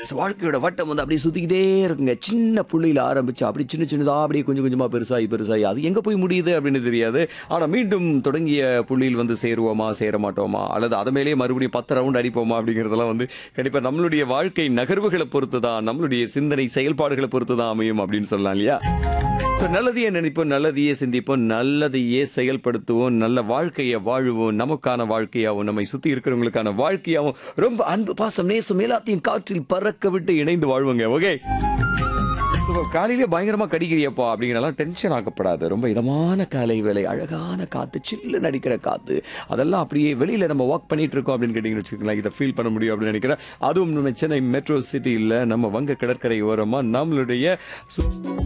வாழ்க்கையோட வட்டம் வந்து அப்படியே சுத்திக்கிட்டே இருக்குங்க சின்ன புள்ளியில ஆரம்பிச்சு அப்படி சின்ன சின்னதா அப்படியே கொஞ்சம் கொஞ்சமா பெருசாகி பெருசாகி அது எங்க போய் முடியுது அப்படின்னு தெரியாது ஆனா மீண்டும் தொடங்கிய புள்ளியில் வந்து சேருவோமா சேர மாட்டோமா அல்லது அதை மேலேயே மறுபடியும் பத்து ரவுண்ட் அடிப்போமா அப்படிங்கறதெல்லாம் வந்து கண்டிப்பா நம்மளுடைய வாழ்க்கை நகர்வுகளை பொறுத்து தான் நம்மளுடைய சிந்தனை செயல்பாடுகளை பொறுத்து தான் அமையும் அப்படின்னு சொல்லலாம் இல்லையா ஸோ நல்லதையே நினைப்போம் நல்லதையே சிந்திப்போம் நல்லதையே செயல்படுத்துவோம் நல்ல வாழ்க்கையை வாழுவோம் நமக்கான வாழ்க்கையாகவும் நம்மை சுற்றி இருக்கிறவங்களுக்கான வாழ்க்கையாகவும் ரொம்ப அன்பு பாசம் நேசம் எல்லாத்தையும் காற்றில் பறக்க விட்டு இணைந்து வாழ்வோங்க ஓகே காலையிலே பயங்கரமா கடிக்கிறியப்பா அப்படிங்கிறலாம் டென்ஷன் ஆக்கப்படாது ரொம்ப இதமான காலை வேலை அழகான காத்து சில்லு நடிக்கிற காத்து அதெல்லாம் அப்படியே வெளியில நம்ம வாக் பண்ணிட்டு இருக்கோம் அப்படின்னு கேட்டீங்கன்னு வச்சுக்கோங்களேன் இதை ஃபீல் பண்ண முடியும் அப்படின்னு நினைக்கிறேன் அதுவும் நம்ம சென்னை மெட்ரோ சிட்டியில் நம்ம வங்க கடற்கரை ஓரமா நம்மளுடைய சு-